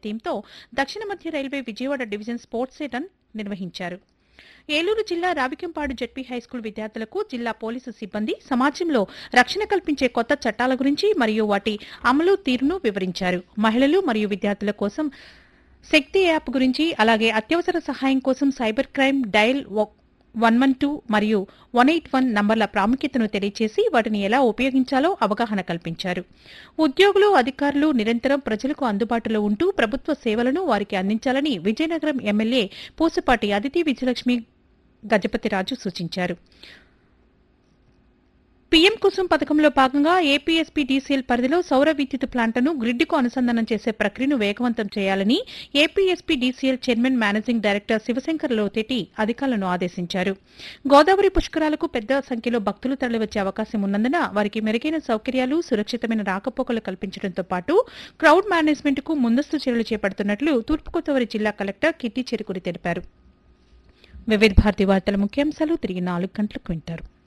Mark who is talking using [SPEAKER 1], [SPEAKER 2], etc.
[SPEAKER 1] థీమ్తో దక్షిణ మధ్య railway Vijayawada division sports run నిర్వహించారు ఏలూరు జిల్లా రావికంపాడు జడ్పీ హైస్కూల్ విద్యార్థులకు జిల్లా పోలీసు సిబ్బంది సమాజంలో రక్షణ కల్పించే కొత్త చట్టాల గురించి మరియు వాటి అమలు తీరును వివరించారు మహిళలు మరియు విద్యార్థుల కోసం శక్తి యాప్ గురించి అలాగే అత్యవసర సహాయం కోసం cyber crime dial one one two మరియు వన్ ఎయిట్ వన్ నంబర్ల ప్రాముఖ్యతను తెలియజేసి వాటిని ఎలా ఉపయోగించాలో అవగాహన కల్పించారు ఉద్యోగులు అధికారులు నిరంతరం ప్రజలకు అందుబాటులో ఉంటూ ప్రభుత్వ సేవలను వారికి అందించాలని విజయనగరం ఎమ్మెల్యే పూసపాటి అదితి విజయలక్ష్మి గజపతిరాజు సూచించారు పీఎం కుసుమ్ పథకంలో భాగంగా ఏపీఎస్పీ డీసీఎల్ పరిధిలో సౌర విద్యుత్ ప్లాంట్ను గ్రిడ్కు అనుసంధానం చేసే ప్రక్రియను వేగవంతం చేయాలని APSP DCL chairman managing director Sivasankar Lotheti అధికారులను ఆదేశించారు గోదావరి పుష్కరాలకు పెద్ద సంఖ్యలో భక్తులు తరలివచ్చే అవకాశం ఉన్నందున వారికి మెరుగైన సౌకర్యాలు సురక్షితమైన రాకపోకలు కల్పించడంతో పాటు క్రౌడ్ మేనేజ్మెంట్ కు ముందస్తు చర్యలు చేపడుతున్నట్లు తూర్పుగోదావరి జిల్లా కలెక్టర్ కిట్టి చెరుకురి తెలిపారు వివిధ భారతి వార్తల ముఖ్యాంశాలు తిరిగి నాలుగు గంటలకు వింటారు